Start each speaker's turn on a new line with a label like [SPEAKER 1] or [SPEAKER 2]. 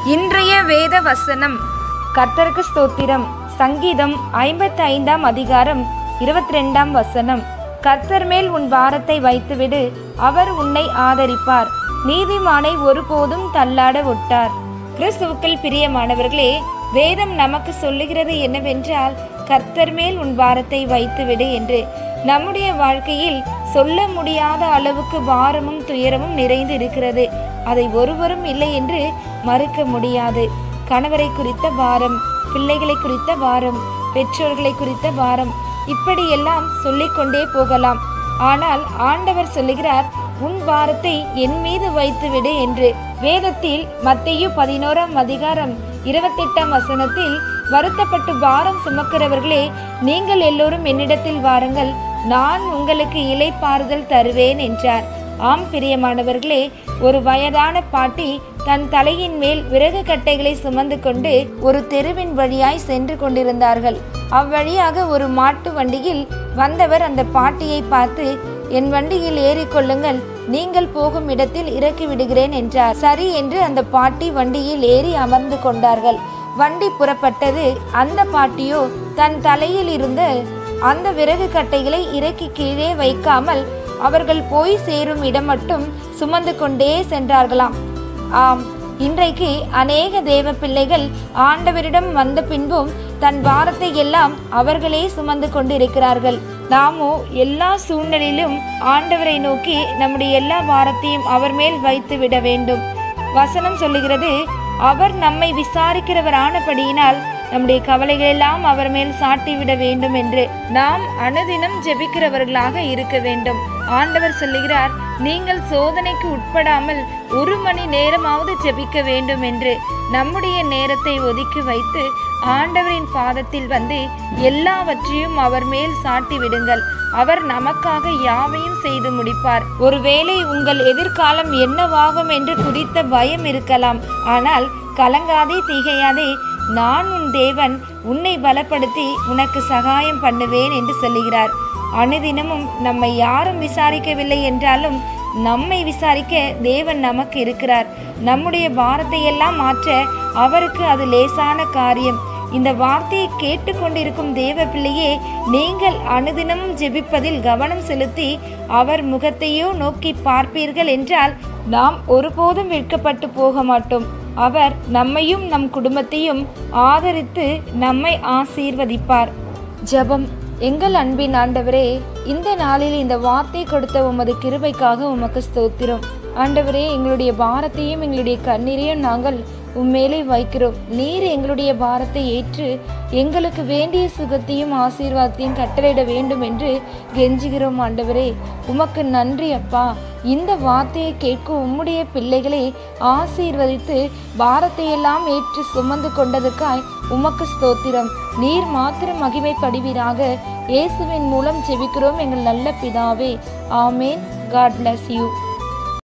[SPEAKER 1] இன்றைய வேத வசனம் கர்த்தருக்கு ஸ்தோத்திரம் சங்கீதம் ஐம்பத்தி ஐந்தாம் அதிகாரம் இருபத்தி ரெண்டாம் வசனம் கர்த்தர் மேல் உன் பாரத்தை வைத்துவிடு அவர் உன்னை ஆதரிப்பார் நீதிமானை ஒருபோதும் தள்ளாட ஒட்டார் கிறிஸ்துவுக்கள் பிரியமானவர்களே வேதம் நமக்கு சொல்லுகிறது என்னவென்றால் கர்த்தர் மேல் உன் பாரத்தை வைத்துவிடு என்று நம்முடைய வாழ்க்கையில் சொல்ல முடியாத அளவுக்கு பாரமும் துயரமும் நிறைந்து இருக்கிறது அதை ஒருவரும் இல்லை என்று மறுக்க முடியாது கணவரை குறித்த பாரம் பிள்ளைகளை குறித்த பாரம் பெற்றோர்களை குறித்த பாரம் இப்படியெல்லாம் சொல்லிக்கொண்டே போகலாம் ஆனால் ஆண்டவர் சொல்லுகிறார் உன் பாரத்தை என் மீது வைத்துவிடு என்று வேதத்தில் மத்தேயு பதினோராம் அதிகாரம் இருபத்தெட்டாம் வசனத்தில் வருத்தப்பட்டு பாரம் சுமக்கிறவர்களே நீங்கள் எல்லோரும் என்னிடத்தில் வாருங்கள் நான் உங்களுக்கு இலைப்பாறுதல் தருவேன் என்றார் ஆம் பிரியமானவர்களே ஒரு வயதான பாட்டி தன் தலையின் மேல் விறகு கட்டைகளை சுமந்து கொண்டு ஒரு தெருவின் வழியாய் சென்று கொண்டிருந்தார்கள் அவ்வழியாக ஒரு மாட்டு வண்டியில் வந்தவர் அந்த பாட்டியை பார்த்து என் வண்டியில் ஏறிக்கொள்ளுங்கள் நீங்கள் போகும் இடத்தில் இறக்கி விடுகிறேன் என்றார் சரி என்று அந்த பாட்டி வண்டியில் ஏறி அமர்ந்து கொண்டார்கள் வண்டி புறப்பட்டது அந்த பாட்டியோ தன் தலையில் இருந்த அந்த விறகு கட்டைகளை இறக்கி கீழே வைக்காமல் அவர்கள் போய் சேரும் இடம் மட்டும் சுமந்து கொண்டே சென்றார்களாம் ஆம் இன்றைக்கு அநேக தேவ பிள்ளைகள் ஆண்டவரிடம் வந்த பின்பும் தன் பாரத்தை எல்லாம் அவர்களே சுமந்து கொண்டிருக்கிறார்கள் நாமோ எல்லா சூழ்நிலையிலும் ஆண்டவரை நோக்கி நம்முடைய எல்லா பாரத்தையும் அவர் மேல் வைத்து விட வேண்டும் வசனம் சொல்லுகிறது அவர் நம்மை விசாரிக்கிறவரானபடியினால் நம்முடைய கவலைகள் எல்லாம் அவர் மேல் சாட்டிவிட வேண்டும் என்று நாம் அனுதினம் ஜெபிக்கிறவர்களாக இருக்க வேண்டும் ஆண்டவர் சொல்லுகிறார் நீங்கள் சோதனைக்கு உட்படாமல் ஒரு மணி நேரமாவது ஜெபிக்க வேண்டும் என்று நம்முடைய நேரத்தை ஒதுக்கி வைத்து ஆண்டவரின் பாதத்தில் வந்து எல்லாவற்றையும் அவர் மேல் சாட்டி விடுங்கள் அவர் நமக்காக யாவையும் செய்து முடிப்பார் ஒருவேளை உங்கள் எதிர்காலம் என்னவாகும் என்று குறித்த பயம் இருக்கலாம் ஆனால் கலங்காதே திகையாதே நான் உன் தேவன் உன்னை பலப்படுத்தி உனக்கு சகாயம் பண்ணுவேன் என்று சொல்லுகிறார் அனுதினமும் நம்மை யாரும் விசாரிக்கவில்லை என்றாலும் நம்மை விசாரிக்க தேவன் நமக்கு இருக்கிறார் நம்முடைய பாரத்தை எல்லாம் மாற்ற அவருக்கு அது லேசான காரியம் இந்த வார்த்தையை கேட்டுக்கொண்டிருக்கும் தேவ பிள்ளையே நீங்கள் அனுதினமும் ஜெபிப்பதில் கவனம் செலுத்தி அவர் முகத்தையோ நோக்கி பார்ப்பீர்கள் என்றால் நாம் ஒருபோதும் வெட்கப்பட்டு போக மாட்டோம் அவர் நம்மையும் நம் குடும்பத்தையும் ஆதரித்து நம்மை ஆசீர்வதிப்பார் ஜெபம் எங்கள் அன்பின் ஆண்டவரே இந்த நாளில் இந்த வார்த்தை கொடுத்த உமது கிருபைக்காக உமக்கு ஸ்தோத்திரம் ஆண்டவரே எங்களுடைய பாரத்தையும் எங்களுடைய கண்ணீரையும் நாங்கள் உம்மேலே வைக்கிறோம் நீர் எங்களுடைய பாரத்தை ஏற்று எங்களுக்கு வேண்டிய சுகத்தையும் ஆசீர்வாதத்தையும் கட்டளையிட வேண்டும் என்று கெஞ்சுகிறோம் ஆண்டவரே உமக்கு நன்றி அப்பா இந்த வார்த்தையை கேட்கும் உம்முடைய பிள்ளைகளை ஆசீர்வதித்து பாரத்தையெல்லாம் ஏற்று சுமந்து கொண்டதற்காய் உமக்கு ஸ்தோத்திரம் நீர் மாத்திரம் மகிமைப்படுவீராக இயேசுவின் மூலம் ஜெபிக்கிறோம் எங்கள் நல்ல பிதாவே ஆமேன் காட் bless யூ